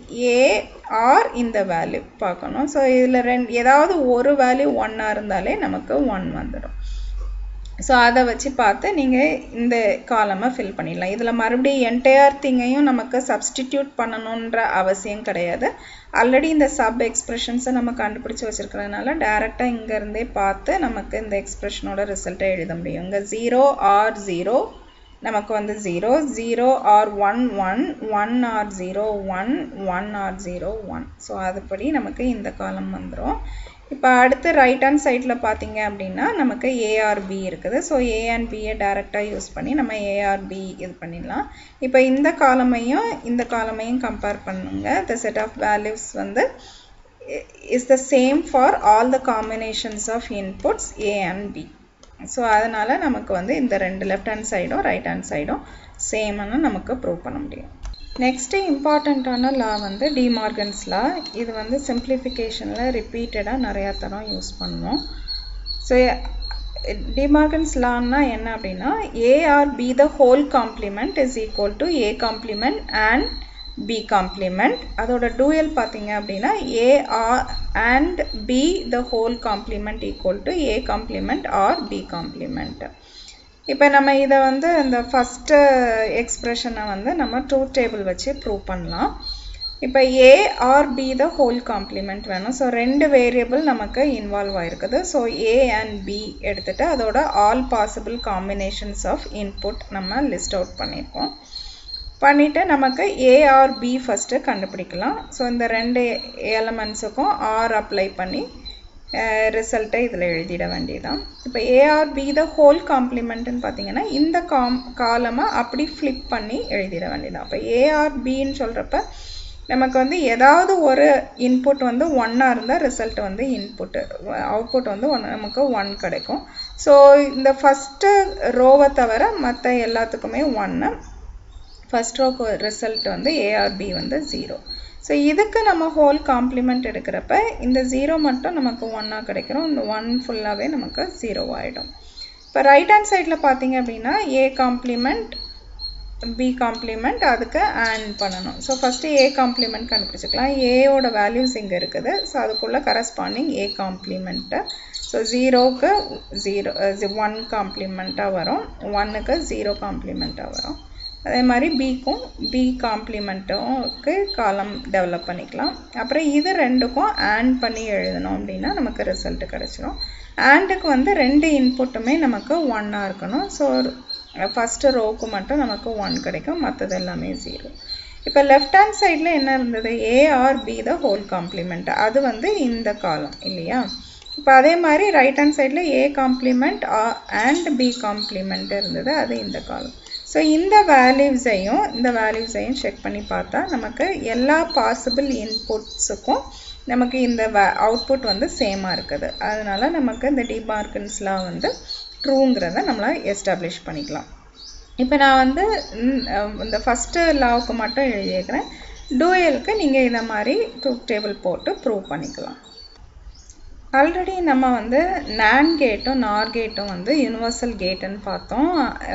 ஏஆர் இந்த வேல்யூ பார்க்கணும் ஸோ இதில் ரெண்டு ஏதாவது ஒரு வேல்யூ ஒன்னாக இருந்தாலே நமக்கு ஒன் வந்துடும் ஸோ அதை வச்சு பார்த்து நீங்கள் இந்த காலமை ஃபில் பண்ணிடலாம் இதில் மறுபடியும் என்டையர் திங்கையும் நமக்கு சப்ஸ்டிடியூட் பண்ணணுன்ற அவசியம் கிடையாது ஆல்ரெடி இந்த சப் எக்ஸ்ப்ரெஷன்ஸை நம்ம கண்டுபிடிச்சி வச்சுருக்கிறதுனால டேரெக்டாக இங்கேருந்தே பார்த்து நமக்கு இந்த எக்ஸ்ப்ரெஷனோட ரிசல்ட்டை எழுத முடியும் இங்கே ஜீரோ ஆர் ஜீரோ நமக்கு வந்து zero zero or one one one or zero one one or zero one so அதுபடி நமக்கு இந்த காலம் வந்துடும் இப்போ அடுத்து ரைட் ஹேண்ட் சைடில் பார்த்தீங்க அப்படின்னா நமக்கு ஏஆர்பி இருக்குது ஸோ ஏ அண்ட் பியை டேரெக்டாக யூஸ் பண்ணி நம்ம ஏஆர்பி இது பண்ணிடலாம் இப்போ இந்த காலமையும் இந்த காலமையும் கம்பேர் பண்ணுங்க த செட் ஆஃப் வேல்யூஸ் வந்து is the same for all the combinations of inputs A and B so அதனால் நமக்கு வந்து இந்த ரெண்டு லெஃப்ட் ஹேண்ட் சைடும் ரைட் ஹேண்ட் சைடும் சேம்னு நமக்கு ப்ரூவ் பண்ண முடியும் நெக்ஸ்ட்டு இம்பார்ட்டண்ட்டான லா வந்து டிமார்கன்ஸ் லா இது வந்து சிம்பிளிஃபிகேஷனில் ரிப்பீட்டடாக நிறையா தரம் யூஸ் பண்ணுவோம் ஸோ டிமார்கன்ஸ் லான்னா என்ன அப்படின்னா A or B the whole complement is equal to A complement and B complement அதோட டூயல் பார்த்தீங்க அப்படின்னா A or and B the whole complement equal to A complement or B complement இப்போ நம்ம இதை வந்து இந்த ஃபஸ்ட்டு எக்ஸ்ப்ரெஷனை வந்து நம்ம ட்ரூத் டேபிள் வச்சு ப்ரூவ் பண்ணலாம் இப்போ A or B the whole complement வேணும் ஸோ ரெண்டு வேரியபிள் நமக்கு இன்வால்வ் ஆயிருக்குது ஸோ ஏ அண்ட் பி எடுத்துகிட்டு அதோட all possible combinations of input நம்ம லிஸ்ட் அவுட் பண்ணியிருக்கோம் பண்ணிவிட்டு நமக்கு ஏஆர் பி ஃபஸ்ட்டு கண்டுபிடிக்கலாம் ஸோ இந்த ரெண்டு எலமெண்ட்ஸுக்கும் ஆர் அப்ளை பண்ணி ரிசல்ட்டை இதில் எழுதிட வேண்டியதான் இப்போ ஏஆர் பி த ஹோல் காம்ப்ளிமெண்ட்டுன்னு பார்த்தீங்கன்னா இந்த காம் காலமை அப்படி ஃப்ளிப் பண்ணி எழுதிட வேண்டியதான் அப்போ ஏஆர் பின்னு சொல்கிறப்ப நமக்கு வந்து ஏதாவது ஒரு இன்புட் வந்து ஒன்னாக இருந்தால் ரிசல்ட் வந்து இன்புட்டு அவுட்புட் வந்து ஒன் நமக்கு ஒன் கிடைக்கும் ஸோ இந்த ஃபஸ்ட்டு ரோவை தவிர மற்ற எல்லாத்துக்குமே ஒன்று ஃபஸ்ட் ரோக்கு ரிசல்ட் வந்து ஏஆர்பி வந்து ஜீரோ ஸோ இதுக்கு நம்ம ஹோல் காம்ப்ளிமெண்ட் எடுக்கிறப்ப இந்த ஜீரோ மட்டும் நமக்கு ஒன்னாக கிடைக்கிறோம் இந்த ஒன் ஃபுல்லாகவே நமக்கு ஜீரோ ஆகிடும் இப்போ ரைட் ஹேண்ட் சைடில் பார்த்தீங்க அப்படின்னா ஏ காம்ப்ளிமெண்ட் பி காம்ப்ளிமெண்ட் அதுக்கு ஆன் பண்ணணும் ஸோ ஃபஸ்ட்டு ஏ காம்ப்ளிமெண்ட் கண்டுபிடிச்சிக்கலாம் ஏயோட வேல்யூஸ் இங்கே இருக்குது ஸோ அதுக்குள்ளே கரஸ்பாண்டிங் ஏ காம்ப்ளிமெண்ட்டு ஸோ ஜீரோவுக்கு ஜீரோ ஒன் காம்ப்ளிமெண்ட்டாக வரும் ஒன்னுக்கு ஜீரோ காம்ப்ளிமெண்ட்டாக வரும் அதே மாதிரி பிக்கும் பி காம்ப்ளிமெண்ட்டுக்கு காலம் டெவலப் பண்ணிக்கலாம் அப்புறம் இது ரெண்டுக்கும் ஆண்ட் பண்ணி எழுதணும் அப்படின்னா நமக்கு ரிசல்ட் கிடச்சிரும் ஆண்டுக்கு வந்து ரெண்டு இன்புட்டுமே நமக்கு ஒன்னாக இருக்கணும் ஸோ ஃபஸ்ட்டு ரோவுக்கு மட்டும் நமக்கு ஒன் கிடைக்கும் மற்றது எல்லாமே ஜீரோ இப்போ லெஃப்ட் ஹேண்ட் சைடில் என்ன இருந்தது A or B the whole complement அது வந்து இந்த காலம் இல்லையா இப்போ அதே மாதிரி ரைட் ஹேண்ட் சைடில் A complement and B complement இருந்தது அது இந்த காலம் ஸோ இந்த வேல்யூஸையும் இந்த வேல்யூஸையும் செக் பண்ணி பார்த்தா நமக்கு எல்லா பாசிபிள் இன்புட்ஸுக்கும் நமக்கு இந்த அவுட்புட் வந்து சேமாக இருக்குது அதனால நமக்கு இந்த டிமார்கன்ஸ்லாம் வந்து ட்ரூங்கிறத நம்மளால் எஸ்டாப்ளிஷ் பண்ணிக்கலாம் இப்போ நான் வந்து இந்த ஃபஸ்ட்டு லாவுக்கு மட்டும் எழுதியிருக்கிறேன் டூயலுக்கு நீங்கள் இதை மாதிரி ட்ரூத் டேபிள் போட்டு ப்ரூவ் பண்ணிக்கலாம் ஆல்ரெடி நம்ம வந்து நேன் கேட்டும் நார் கேட்டும் வந்து யூனிவர்சல் கேட்டுன்னு பார்த்தோம்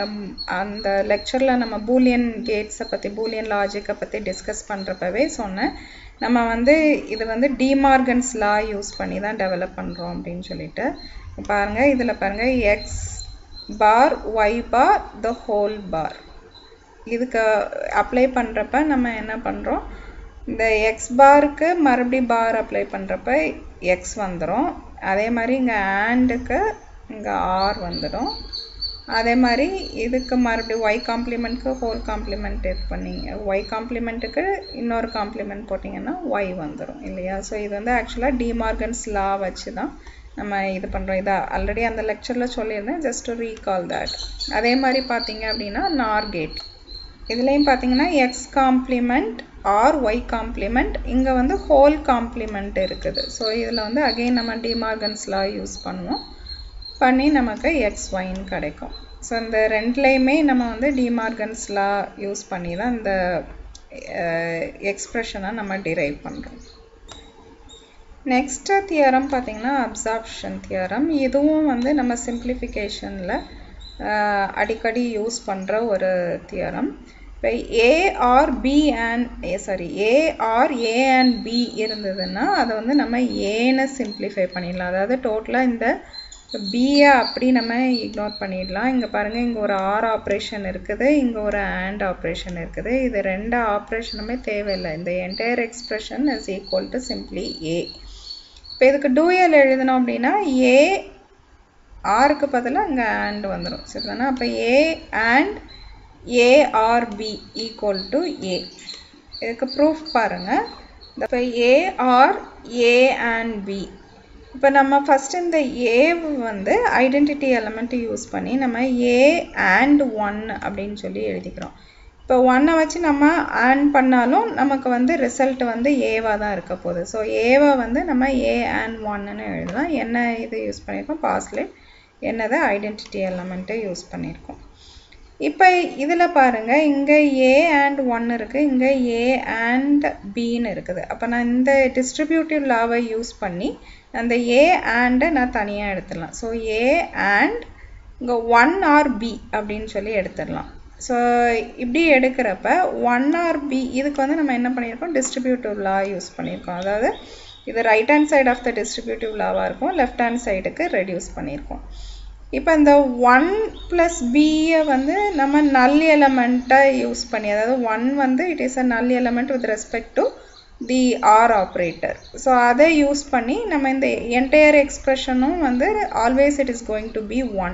அந்த லெக்சரில் நம்ம பூலியன் கேட்ஸை பற்றி பூலியன் லாஜிக்கை பற்றி டிஸ்கஸ் பண்ணுறப்பவே சொன்னேன் நம்ம வந்து இது வந்து டிமார்கன்ஸ் லா யூஸ் பண்ணி தான் டெவலப் பண்ணுறோம் அப்படின்னு சொல்லிட்டு பாருங்கள் இதில் பாருங்கள் x bar y bar the whole bar இதுக்கு அப்ளை பண்ணுறப்ப நம்ம என்ன பண்ணுறோம் இந்த எக்ஸ் பாருக்கு மறுபடியும் பார் அப்ளை பண்ணுறப்ப எக்ஸ் வந்துடும் அதே மாதிரி இங்கே ஆண்டுக்கு இங்கே ஆர் வந்துடும் அதே மாதிரி இதுக்கு மறுபடியும் ஒய் காம்ப்ளிமெண்ட்க்கு ஹோல் காம்ப்ளிமெண்ட் இது பண்ணிங்க ஒய் காம்ப்ளிமெண்ட்டுக்கு இன்னொரு காம்ப்ளிமெண்ட் போட்டிங்கன்னா ஒய் வந்துடும் இல்லையா ஸோ இது வந்து ஆக்சுவலாக டிமார்கன்ஸ் லா வச்சு தான் நம்ம இது பண்ணுறோம் இதை ஆல்ரெடி அந்த லெக்சரில் சொல்லியிருந்தேன் ஜஸ்ட் டு ரீகால் தட் அதே மாதிரி பார்த்தீங்க அப்படின்னா நார் கேட் இதுலேயும் பார்த்தீங்கன்னா x complement or y complement இங்கே வந்து ஹோல் காம்ப்ளிமெண்ட் இருக்குது ஸோ இதில் வந்து அகெயின் நம்ம டிமார்கன்ஸ்லா யூஸ் பண்ணுவோம் பண்ணி நமக்கு எக்ஸ் ஒய்ன்னு கிடைக்கும் ஸோ இந்த ரெண்டுலேயுமே நம்ம வந்து டிமார்கன்ஸ்லா யூஸ் பண்ணி தான் இந்த எக்ஸ்ப்ரெஷனை நம்ம டிரைவ் பண்ணுறோம் நெக்ஸ்ட்டு தியரம் பார்த்திங்கன்னா அப்சார்ப்ஷன் தியரம் இதுவும் வந்து நம்ம சிம்பிளிஃபிகேஷனில் அடிக்கடி யூஸ் பண்ணுற ஒரு தியரம் இப்போ A or B and A sorry A or A and B இருந்ததுன்னா அதை வந்து நம்ம ஏன்னு சிம்பிளிஃபை பண்ணிடலாம் அதாவது டோட்டலாக இந்த பியை அப்படி நம்ம இக்னோர் பண்ணிடலாம் இங்கே பாருங்கள் இங்கே ஒரு ஆர் ஆப்ரேஷன் இருக்குது இங்கே ஒரு ஆண்ட் ஆப்ரேஷன் இருக்குது இது ரெண்டு ஆப்ரேஷனுமே தேவையில்லை இந்த entire expression is equal to simply A இப்போ இதுக்கு டூயல் எழுதணும் அப்படின்னா ஏ ஆருக்கு பதிலாக இங்கே ஆண்ட் வந்துடும் சரிதானே அப்போ A and A or B equal to A இதுக்கு ப்ரூஃப் பாருங்கள் இப்போ ஏஆர் ஏ அண்ட் பி இப்போ நம்ம ஃபஸ்ட் இந்த ஏ வந்து ஐடென்டிட்டி எலமெண்ட் யூஸ் பண்ணி நம்ம ஏ அண்ட் ஒன் அப்படின்னு சொல்லி எழுதிக்கிறோம் இப்போ ஒன்னை வச்சு நம்ம ஆன் பண்ணாலும் நமக்கு வந்து ரிசல்ட் வந்து ஏவாக தான் இருக்க போகுது ஸோ ஏவை வந்து நம்ம ஏ அண்ட் ஒன்னு எழுதலாம் என்ன இது யூஸ் பண்ணியிருக்கோம் பாஸ்லேட் என்னது ஐடென்டிட்டி எலமெண்ட்டை யூஸ் பண்ணியிருக்கோம் இப்போ இதில் பாருங்கள் இங்கே ஏ அண்ட் ஒன் இருக்குது இங்கே ஏ அண்ட் பின்னு இருக்குது அப்போ நான் இந்த டிஸ்ட்ரிபியூட்டிவ் லாவை யூஸ் பண்ணி அந்த ஏ அண்டை நான் தனியாக எடுத்துடலாம் ஸோ ஏ அண்ட் இங்கே ஒன் ஆர் பி அப்படின்னு சொல்லி எடுத்துடலாம் ஸோ இப்படி எடுக்கிறப்ப ஒன் ஆர் பி இதுக்கு வந்து நம்ம என்ன பண்ணியிருக்கோம் டிஸ்ட்ரிபியூட்டிவ் லா யூஸ் பண்ணியிருக்கோம் அதாவது இது right hand side of the distributive லாவாக இருக்கும் லெஃப்ட் ஹேண்ட் சைடுக்கு ரெடியூஸ் பண்ணியிருக்கோம் இப்போ இந்த ஒன் ப்ளஸ் பியை வந்து நம்ம நல் எலமெண்ட்டை யூஸ் பண்ணி அதாவது ஒன் வந்து it is a null element with respect to the or operator so அதை யூஸ் பண்ணி நம்ம இந்த என்டையர் எக்ஸ்ப்ரெஷனும் வந்து always it is going to be one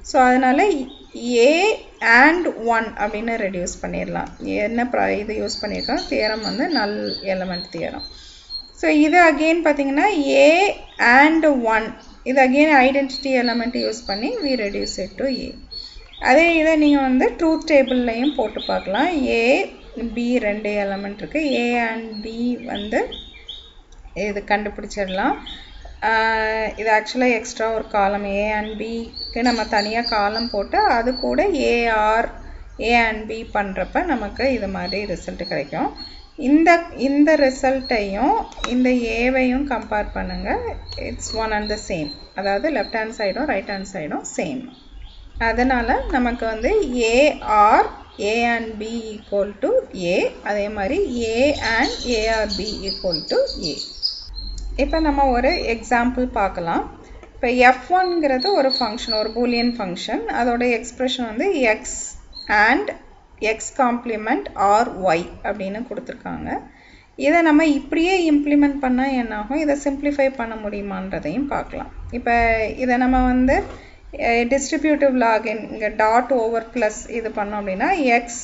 so அதனால் ஏ அண்ட் ஒன் அப்படின்னு ரெடியூஸ் பண்ணிடலாம் என்ன ப்ரா இது யூஸ் பண்ணியிருக்கோம் தியரம் வந்து நல் எலமெண்ட் தியரம் ஸோ இது அகெயின் பார்த்தீங்கன்னா ஏ அண்ட் ஒன் இது அகெயின் ஐடென்டிட்டி எலமெண்ட் யூஸ் பண்ணி we reduce it to A அதே இதை நீங்கள் வந்து ட்ரூத் டேபிள்லையும் போட்டு பார்க்கலாம் ஏ பி ரெண்டு எலமெண்ட் இருக்குது ஏ அண்ட் பி வந்து இது கண்டுபிடிச்சிடலாம் இது ஆக்சுவலாக எக்ஸ்ட்ரா ஒரு காலம் ஏ அண்ட் பிக்கு நம்ம தனியாக காலம் போட்டு அது கூட ஏஆர் ஏ அண்ட் பி பண்ணுறப்ப நமக்கு இது மாதிரி ரிசல்ட் கிடைக்கும் இந்த இந்த ரிசல்ட்டையும் இந்த ஏவையும் கம்பேர் பண்ணுங்கள் it's one and the same அதாவது லெஃப்ட் ஹேண்ட் சைடும் ரைட் ஹேண்ட் சைடும் சேம் அதனால் நமக்கு வந்து A or A and B equal to A அதே மாதிரி A and A or B equal to A இப்போ நம்ம ஒரு எக்ஸாம்பிள் பார்க்கலாம் இப்போ எஃப் ஒன்ங்கிறது ஒரு ஃபங்க்ஷன் ஒரு பூலியன் ஃபங்க்ஷன் அதோட எக்ஸ்ப்ரெஷன் வந்து x and x complement or y அப்படின்னு கொடுத்துருக்காங்க இதை நம்ம இப்படியே இம்ப்ளிமெண்ட் பண்ணால் என்னாகும் இதை சிம்பிளிஃபை பண்ண முடியுமான்றதையும் பார்க்கலாம் இப்போ இதை நம்ம வந்து டிஸ்ட்ரிபியூட்டிவ் லாக் இங்கே டாட் ஓவர் ப்ளஸ் இது பண்ணோம் அப்படின்னா x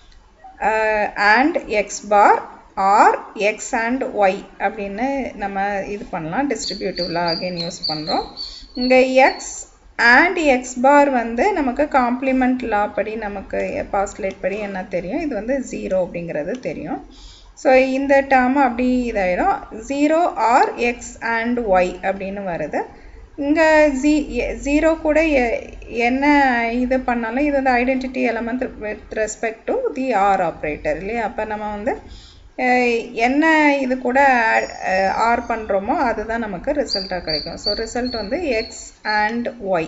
and x bar or x and y அப்படின்னு நம்ம இது பண்ணலாம் டிஸ்ட்ரிபியூட்டிவ் லாகின் யூஸ் பண்ணுறோம் இங்கே எக்ஸ் அண்ட் எக்ஸ் பார் வந்து நமக்கு காம்ப்ளிமெண்ட் லா படி நமக்கு பாஸ்லேட் படி என்ன தெரியும் இது வந்து ஜீரோ அப்படிங்கிறது தெரியும் ஸோ இந்த டேர்ம் அப்படி இதாயிடும் zero or x and y அப்படின்னு வருது இங்கே ஜீ ஜீரோ கூட என்ன இது பண்ணாலும் இது வந்து identity element with respect to the or operator இல்லையா அப்போ நம்ம வந்து என்ன இது கூட ஆர் பண்ணுறோமோ அதுதான் நமக்கு ரிசல்ட்டாக கிடைக்கும் ஸோ ரிசல்ட் வந்து எக்ஸ் அண்ட் ஒய்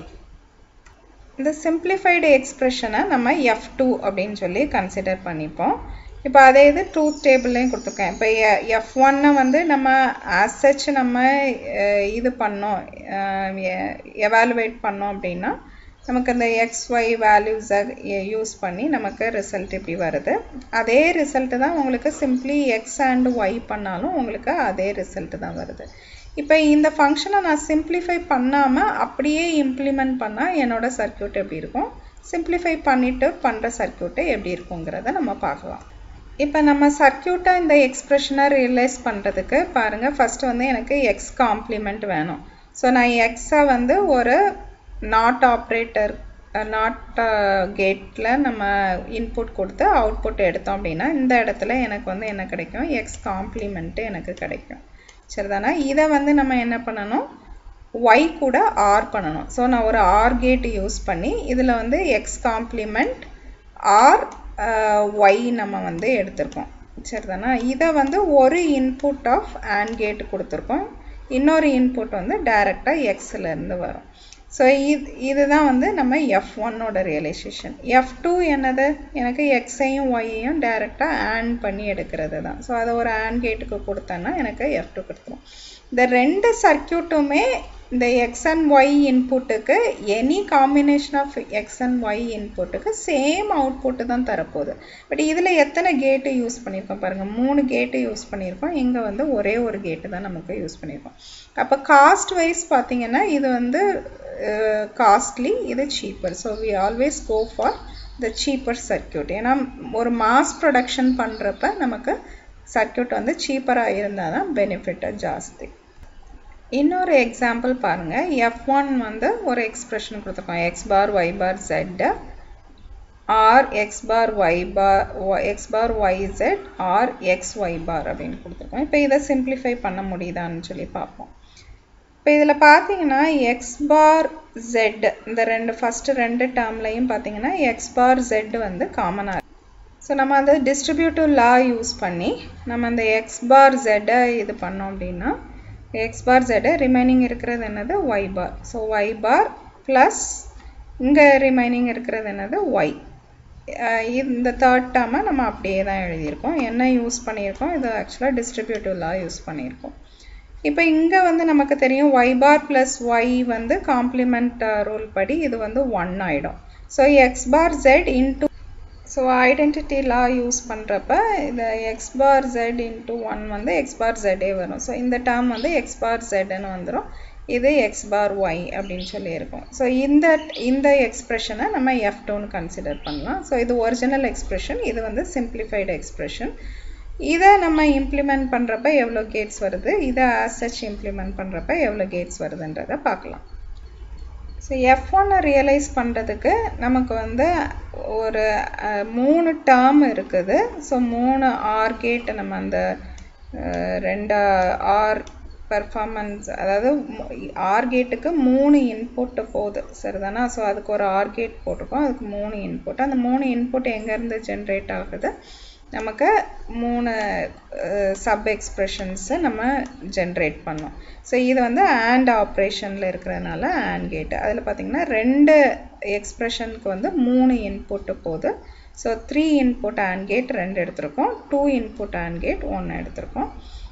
இந்த சிம்பிளிஃபைடு எக்ஸ்ப்ரெஷனை நம்ம எஃப் டூ அப்படின்னு சொல்லி கன்சிடர் பண்ணிப்போம் இப்போ அதே இது ட்ரூத் டேபிள்லையும் கொடுத்துருக்கேன் இப்போ எஃப் ஒன்னை வந்து நம்ம ஆசச் நம்ம இது பண்ணோம் எவாலுவேட் பண்ணோம் அப்படின்னா நமக்கு அந்த எக்ஸ் ஒய் வேல்யூஸை யூஸ் பண்ணி நமக்கு ரிசல்ட் இப்படி வருது அதே ரிசல்ட்டு தான் உங்களுக்கு சிம்ப்ளி எக்ஸ் அண்ட் ஒய் பண்ணாலும் உங்களுக்கு அதே ரிசல்ட்டு தான் வருது இப்போ இந்த ஃபங்க்ஷனை நான் சிம்ப்ளிஃபை பண்ணாமல் அப்படியே இம்ப்ளிமெண்ட் பண்ணால் என்னோடய சர்க்கியூட் எப்படி இருக்கும் சிம்ப்ளிஃபை பண்ணிவிட்டு பண்ணுற சர்க்கியூட்டு எப்படி இருக்குங்கிறத நம்ம பார்க்கலாம் இப்போ நம்ம சர்க்கியூட்டை இந்த எக்ஸ்ப்ரெஷனை ரியலைஸ் பண்ணுறதுக்கு பாருங்கள் ஃபஸ்ட்டு வந்து எனக்கு எக்ஸ் காம்ப்ளிமெண்ட் வேணும் ஸோ நான் எக்ஸை வந்து ஒரு நாட் ஆப்ரேட்டர் நாட் கேட்டில் நம்ம இன்புட் கொடுத்து அவுட்புட் எடுத்தோம் அப்படின்னா இந்த இடத்துல எனக்கு வந்து என்ன கிடைக்கும் எக்ஸ் காம்ப்ளிமெண்ட்டு எனக்கு கிடைக்கும் சரிதானா இதை வந்து நம்ம என்ன பண்ணணும் ஒய் கூட ஆர் பண்ணணும் ஸோ நான் ஒரு ஆர் கேட் யூஸ் பண்ணி இதில் வந்து எக்ஸ் காம்ப்ளிமெண்ட் ஆர் ஒய் நம்ம வந்து எடுத்திருக்கோம் சரிதானா இதை வந்து ஒரு இன்புட் ஆஃப் ஆன் கேட் கொடுத்துருக்கோம் இன்னொரு இன்புட் வந்து டைரெக்டாக எக்ஸ்லேருந்து வரும் ஸோ இது இதுதான் வந்து நம்ம எஃப் ஒன்னோட ரியலைசேஷன் எஃப் டூ என்னது எனக்கு எக்ஸையும் ஒய்யையும் டைரெக்டாக ஆன் பண்ணி எடுக்கிறது தான் ஸோ அதை ஒரு ஆன் கேட்டுக்கு கொடுத்தேன்னா எனக்கு எஃப் டூ கொடுத்துரும் இந்த ரெண்டு சர்க்கியூட்டுமே இந்த எக்ஸ் அண்ட் ஒய் இன்புட்டுக்கு any combination of x and y இன்புட்டுக்கு சேம் அவுட்புட்டு தான் தரப்போகுது பட் இதில் எத்தனை கேட்டு யூஸ் பண்ணியிருக்கோம் பாருங்கள் மூணு கேட்டு யூஸ் பண்ணியிருக்கோம் இங்கே வந்து ஒரே ஒரு கேட்டு தான் நமக்கு யூஸ் பண்ணியிருக்கோம் அப்போ காஸ்ட் வைஸ் பார்த்தீங்கன்னா இது வந்து காஸ்ட்லி இது cheaper so we always go for the cheaper circuit ஏன்னா ஒரு மாஸ் ப்ரொடக்ஷன் பண்ணுறப்ப நமக்கு சர்க்கியூட் வந்து சீப்பராக இருந்தால் தான் பெனிஃபிட்டாக ஜாஸ்தி இன்னொரு எக்ஸாம்பிள் பாருங்கள் எஃப் ஒன் வந்து ஒரு எக்ஸ்ப்ரெஷன் கொடுத்துருக்கோம் x bar y bar z or x bar y bar x bar y z or x y bar அப்படின்னு கொடுத்துருக்கோம் இப்போ இதை சிம்பிளிஃபை பண்ண முடியுதான்னு சொல்லி பார்ப்போம் இப்போ இதில் பார்த்தீங்கன்னா எக்ஸ் பார் ஜெட் இந்த ரெண்டு ஃபஸ்ட்டு ரெண்டு டேர்ம்லையும் பார்த்தீங்கன்னா எக்ஸ் பார் ஜெட் வந்து காமனாக ஸோ நம்ம அந்த டிஸ்ட்ரிபியூட்டிவ் லா யூஸ் பண்ணி நம்ம அந்த எக்ஸ் பார் ஜெட்டை இது பண்ணோம் அப்படின்னா எக்ஸ் பார் ஜெட்டு ரிமைனிங் இருக்கிறது என்னது y bar so y bar plus இங்கே ரிமைனிங் இருக்கிறது என்னது ஒய் இந்த தேர்ட் டேர்மை நம்ம அப்படியே தான் எழுதியிருக்கோம் என்ன யூஸ் பண்ணியிருக்கோம் இது ஆக்சுவலாக டிஸ்ட்ரிபியூட்டிவ் லா யூஸ் பண்ணியிருக்கோம் இப்போ இங்கே வந்து நமக்கு தெரியும் ஒய் பார் ப்ளஸ் ஒய் வந்து காம்ப்ளிமெண்ட் ரூல் படி இது வந்து ஒன் ஆகிடும் so x bar z into so identity law use பண்ணுறப்ப இந்த x bar z into one வந்து எக்ஸ் பார் ஜெட்டே வரும் ஸோ இந்த டேர்ம் வந்து எக்ஸ் பார் ஜெட்னு வந்துடும் இது எக்ஸ் பார் ஒய் அப்படின்னு சொல்லியிருக்கோம் ஸோ இந்த இந்த எக்ஸ்ப்ரெஷனை நம்ம எஃப் டூன்னு கன்சிடர் பண்ணலாம் ஸோ இது ஒரிஜினல் எக்ஸ்ப்ரெஷன் இது வந்து சிம்பிளிஃபைடு எக்ஸ்ப்ரெஷன் இதை நம்ம இம்ப்ளிமெண்ட் பண்ணுறப்ப எவ்வளோ கேட்ஸ் வருது இதை ஆஸ் சச் இம்ப்ளிமெண்ட் பண்ணுறப்ப எவ்வளோ கேட்ஸ் வருதுன்றதை பார்க்கலாம் ஸோ எஃப் ஒன்னை ரியலைஸ் பண்ணுறதுக்கு நமக்கு வந்து ஒரு மூணு டேர்ம் இருக்குது ஸோ மூணு ஆர் கேட் நம்ம அந்த ரெண்டு ஆர் பெர்ஃபார்மன்ஸ் அதாவது ஆர் கேட்டுக்கு மூணு இன்புட்டு போகுது சரிதானா ஸோ அதுக்கு ஒரு ஆர் கேட் போட்டிருக்கோம் அதுக்கு மூணு இன்புட் அந்த மூணு இன்புட் எங்கேருந்து ஜென்ரேட் ஆகுது நமக்கு மூணு சப் எக்ஸ்ப்ரெஷன்ஸை நம்ம ஜென்ரேட் பண்ணோம் ஸோ இது வந்து ஆண்ட் ஆப்ரேஷனில் இருக்கிறதுனால ஆண்ட் கேட் அதில் பார்த்திங்கன்னா ரெண்டு எக்ஸ்ப்ரெஷனுக்கு வந்து மூணு இன்புட்டு போகுது so three input and gate ரெண்டு எடுத்திருக்கோம் டூ இன்புட் ஆண்ட் கேட் ஒன்று எடுத்திருக்கோம்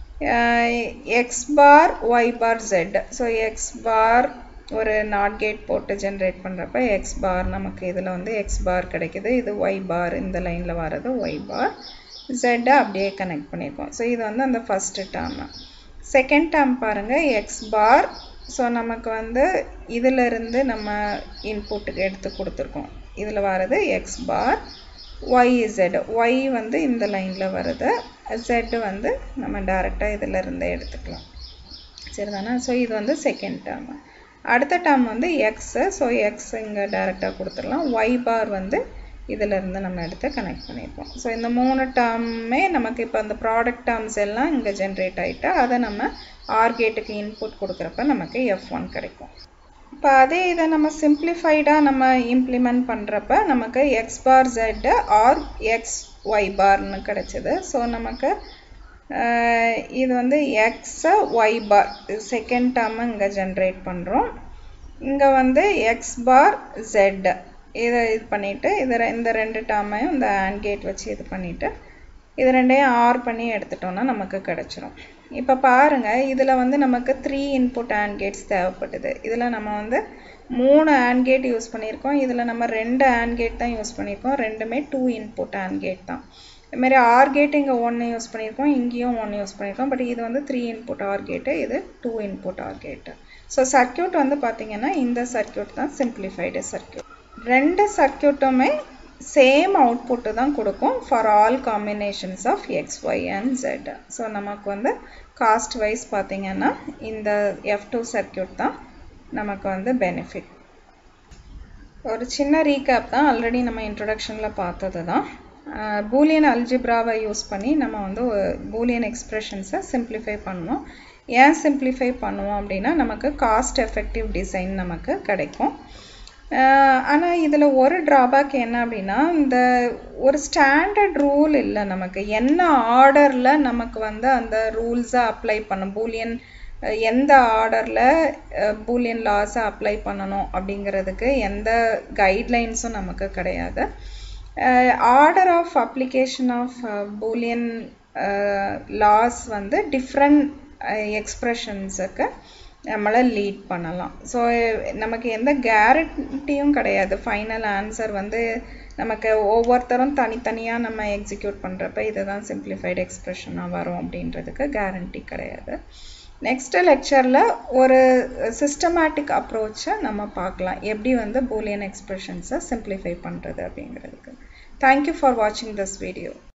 x bar y bar z so x bar ஒரு நாட் கேட் போட்டு ஜென்ரேட் பண்ணுறப்ப எக்ஸ் பார் நமக்கு இதில் வந்து எக்ஸ் பார் கிடைக்குது இது ஒய் பார் இந்த லைனில் வர்றது ஒய் பார் ஜெட்டை அப்படியே கனெக்ட் பண்ணியிருக்கோம் ஸோ இது வந்து அந்த ஃபஸ்ட்டு டேர்மு செகண்ட் டேர்ம் பாருங்கள் எக்ஸ் பார் ஸோ நமக்கு வந்து இதிலிருந்து நம்ம இன்புட்டுக்கு எடுத்து கொடுத்துருக்கோம் இதில் வர்றது x bar y z y வந்து இந்த லைனில் வருது ஜெட்டு வந்து நம்ம டேரெக்டாக இதில் இருந்தே எடுத்துக்கலாம் சரிதானே ஸோ இது வந்து செகண்ட் டேர்மு அடுத்த டேர்ம் வந்து எக்ஸு ஸோ எக்ஸ் இங்கே டேரெக்டாக கொடுத்துடலாம் ஒய் பார் வந்து இதிலேருந்து நம்ம எடுத்து கனெக்ட் பண்ணியிருப்போம் ஸோ இந்த மூணு டேர்மே நமக்கு இப்போ அந்த ப்ராடக்ட் டேர்ம்ஸ் எல்லாம் இங்கே ஜென்ரேட் ஆகிட்டா அதை நம்ம ஆர் கேட்டுக்கு இன்புட் கொடுக்குறப்ப நமக்கு எஃப் ஒன் கிடைக்கும் இப்போ அதே இதை நம்ம சிம்பிளிஃபைடாக நம்ம இம்ப்ளிமெண்ட் பண்ணுறப்ப நமக்கு x bar z or x y பார்னு கிடச்சிது ஸோ நமக்கு இது வந்து எக்ஸை ஒய் பார் செகண்ட் டேர்மு இங்கே ஜென்ரேட் பண்ணுறோம் இங்கே வந்து எக்ஸ் பார் ஜெட் இதை இது பண்ணிவிட்டு இது இந்த ரெண்டு டேர்மையும் இந்த ஆண்ட் கேட் வச்சு இது பண்ணிவிட்டு இது ரெண்டையும் ஆர் பண்ணி எடுத்துட்டோம்னா நமக்கு கிடச்சிரும் இப்போ பாருங்கள் இதில் வந்து நமக்கு த்ரீ இன்புட் ஆண்ட் கேட்ஸ் தேவைப்பட்டது இதில் நம்ம வந்து மூணு ஆண்ட் கேட் யூஸ் பண்ணியிருக்கோம் இதில் நம்ம ரெண்டு ஆண்ட் கேட் தான் யூஸ் பண்ணியிருக்கோம் ரெண்டுமே டூ இன்புட் ஆண்ட் கேட் தான் இதுமாரி ஆர் கேட் இங்கே ஒன்று யூஸ் பண்ணியிருக்கோம் இங்கேயும் ஒன்று யூஸ் பண்ணியிருக்கோம் பட் இது வந்து த்ரீ இன்புட் ஆர் கேட்டு இது two input or gate so circuit வந்து பார்த்திங்கன்னா இந்த சர்க்கியூட் தான் சிம்பிளிஃபைடு சர்க்கியூட் ரெண்டு சர்க்கியூட்டுமே சேம் அவுட்புட்டு தான் கொடுக்கும் for all combinations of x y and z so நமக்கு வந்து காஸ்ட் வைஸ் பார்த்திங்கன்னா இந்த எஃப் டூ சர்க்கியூட் தான் நமக்கு வந்து பெனிஃபிட் ஒரு சின்ன ரீகேப் தான் ஆல்ரெடி நம்ம இன்ட்ரொடக்ஷனில் பார்த்தது தான் பூலியன் அல்ஜிப்ராவை யூஸ் பண்ணி நம்ம வந்து பூலியன் எக்ஸ்ப்ரெஷன்ஸை சிம்பிளிஃபை பண்ணுவோம் ஏன் சிம்பிளிஃபை பண்ணுவோம் அப்படின்னா நமக்கு காஸ்ட் எஃபெக்டிவ் டிசைன் நமக்கு கிடைக்கும் ஆனால் இதில் ஒரு ட்ராபேக் என்ன அப்படின்னா இந்த ஒரு ஸ்டாண்டர்ட் ரூல் இல்லை நமக்கு என்ன ஆர்டரில் நமக்கு வந்து அந்த ரூல்ஸை அப்ளை பண்ண பூலியன் எந்த ஆர்டரில் பூலியன் லாஸை அப்ளை பண்ணணும் அப்படிங்கிறதுக்கு எந்த கைட்லைன்ஸும் நமக்கு கிடையாது order of application of Boolean laws வந்து டிஃப்ரெண்ட் எக்ஸ்ப்ரெஷன்ஸுக்கு நம்மளை லீட் பண்ணலாம் ஸோ நமக்கு எந்த கேரண்டியும் கிடையாது ஃபைனல் ஆன்சர் வந்து நமக்கு ஒவ்வொருத்தரும் தனித்தனியாக நம்ம எக்ஸிக்யூட் பண்ணுறப்ப இதுதான் சிம்பிளிஃபைடு எக்ஸ்ப்ரெஷனாக வரும் அப்படின்றதுக்கு கேரண்டி கிடையாது நெக்ஸ்ட் லெக்சரில் ஒரு சிஸ்டமேட்டிக் அப்ரோச்சை நம்ம பார்க்கலாம் எப்படி வந்து பூலியன் எக்ஸ்ப்ரெஷன்ஸை சிம்பிளிஃபை பண்ணுறது அப்படிங்கிறதுக்கு தேங்க்யூ ஃபார் வாட்சிங் திஸ் வீடியோ